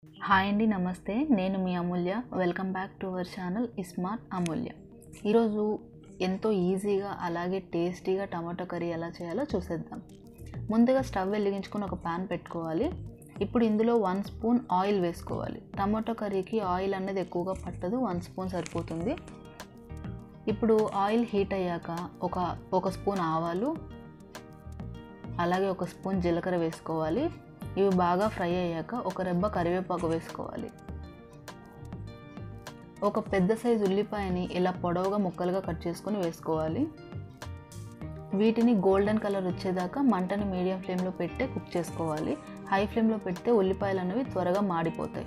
hi అండి నమస్తే నేను మీ Amulya welcome back to our channel iSmart Amulya ఈరోజు ఎంతో ఈజీగా అలాగే టేస్టీగా టమాటో కర్రీ ఎలా చేయాలో చూసేద్దాం ముందుగా స్టవ్ వెలిగించుకొని ఒక ప్యాన్ పెట్టుకోవాలి ఇప్పుడు ఇందులో వన్ స్పూన్ ఆయిల్ వేసుకోవాలి టమాటో కర్రీకి ఆయిల్ అనేది ఎక్కువగా పట్టదు వన్ స్పూన్ సరిపోతుంది ఇప్పుడు ఆయిల్ హీట్ అయ్యాక ఒక ఒక స్పూన్ ఆవాలు అలాగే ఒక స్పూన్ జీలకర్ర వేసుకోవాలి ఇవి బాగా ఫ్రై అయ్యాక ఒక రెబ్బ కరివేపాకు వేసుకోవాలి ఒక పెద్ద సైజు ఉల్లిపాయని ఇలా పొడవుగా ముక్కలుగా కట్ చేసుకొని వేసుకోవాలి వీటిని గోల్డెన్ కలర్ వచ్చేదాకా మంటని మీడియం ఫ్లేమ్లో పెట్టి కుక్ చేసుకోవాలి హై ఫ్లేమ్లో పెడితే ఉల్లిపాయలు అనేవి త్వరగా మాడిపోతాయి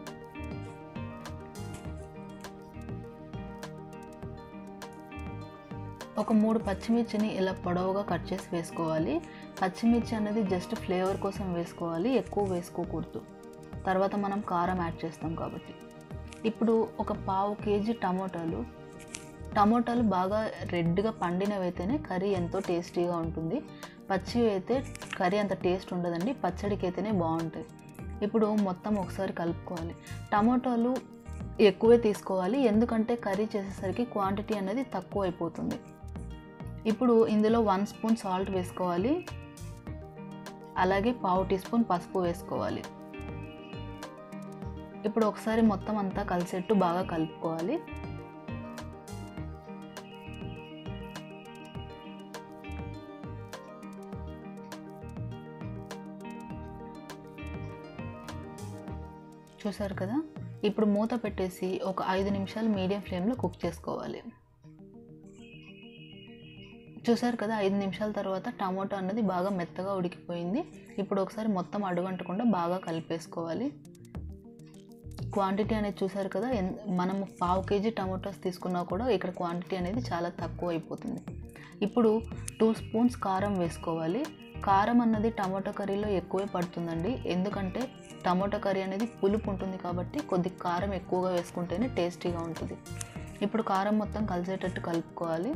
ఒక మూడు పచ్చిమిర్చిని ఇలా పొడవుగా కట్ చేసి వేసుకోవాలి పచ్చిమిర్చి అనేది జస్ట్ ఫ్లేవర్ కోసం వేసుకోవాలి ఎక్కువ వేసుకోకూడదు తర్వాత మనం కారం యాడ్ చేస్తాం కాబట్టి ఇప్పుడు ఒక పావు కేజీ టమోటాలు టమోటాలు బాగా రెడ్గా పండినవైతేనే కర్రీ ఎంతో టేస్టీగా ఉంటుంది పచ్చివి అయితే కర్రీ అంత టేస్ట్ ఉండదండి పచ్చడికి అయితేనే బాగుంటాయి ఇప్పుడు మొత్తం ఒకసారి కలుపుకోవాలి టమోటాలు ఎక్కువే తీసుకోవాలి ఎందుకంటే కర్రీ చేసేసరికి క్వాంటిటీ అనేది తక్కువ అయిపోతుంది ఇప్పుడు ఇందులో వన్ స్పూన్ సాల్ట్ వేసుకోవాలి అలాగే పావు టీ స్పూన్ పసుపు వేసుకోవాలి ఇప్పుడు ఒకసారి మొత్తం అంతా కలిసేట్టు బాగా కలుపుకోవాలి చూసారు కదా ఇప్పుడు మూత పెట్టేసి ఒక ఐదు నిమిషాలు మీడియం ఫ్లేమ్లో కుక్ చేసుకోవాలి చూసారు కదా ఐదు నిమిషాల తర్వాత టమాటో అన్నది బాగా మెత్తగా ఉడికిపోయింది ఇప్పుడు ఒకసారి మొత్తం అడుగంటకుండా బాగా కలిపేసుకోవాలి క్వాంటిటీ అనేది చూసారు కదా మనం పావు కేజీ టమాటోస్ తీసుకున్నా కూడా ఇక్కడ క్వాంటిటీ అనేది చాలా తక్కువ అయిపోతుంది ఇప్పుడు టూ స్పూన్స్ కారం వేసుకోవాలి కారం అన్నది టమాటో కర్రీలో ఎక్కువే పడుతుందండి ఎందుకంటే టమాటో కర్రీ అనేది పులుపు ఉంటుంది కాబట్టి కొద్ది కారం ఎక్కువగా వేసుకుంటేనే టేస్టీగా ఉంటుంది ఇప్పుడు కారం మొత్తం కలిసేటట్టు కలుపుకోవాలి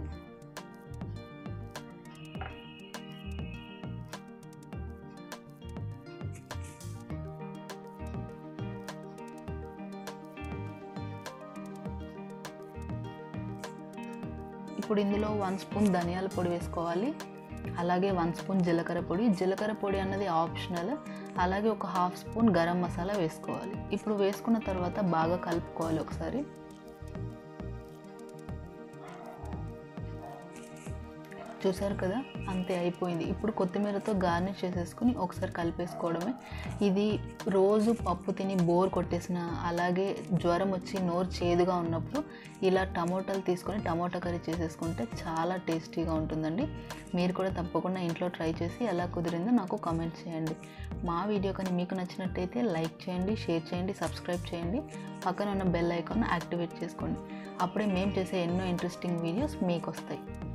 ఇప్పుడు ఇందులో వన్ స్పూన్ ధనియాల పొడి వేసుకోవాలి అలాగే వన్ స్పూన్ జీలకర్ర పొడి జీలకర్ర పొడి అన్నది ఆప్షనల్ అలాగే ఒక హాఫ్ స్పూన్ గరం మసాలా వేసుకోవాలి ఇప్పుడు వేసుకున్న తర్వాత బాగా కలుపుకోవాలి ఒకసారి చూసారు కదా అంతే అయిపోయింది ఇప్పుడు కొత్తిమీరతో గార్నిష్ చేసేసుకుని ఒకసారి కలిపేసుకోవడమే ఇది రోజు పప్పు తిని బోర్ కొట్టేసిన అలాగే జ్వరం వచ్చి నోరు చేదుగా ఉన్నప్పుడు ఇలా టమోటాలు తీసుకొని టమోటా కర్రీ చేసేసుకుంటే చాలా టేస్టీగా ఉంటుందండి మీరు కూడా తప్పకుండా ఇంట్లో ట్రై చేసి ఎలా కుదిరిందో నాకు కామెంట్ చేయండి మా వీడియో కానీ మీకు నచ్చినట్టయితే లైక్ చేయండి షేర్ చేయండి సబ్స్క్రైబ్ చేయండి పక్కన ఉన్న బెల్ ఐకాన్ యాక్టివేట్ చేసుకోండి అప్పుడే మేము చేసే ఎన్నో ఇంట్రెస్టింగ్ వీడియోస్ మీకు వస్తాయి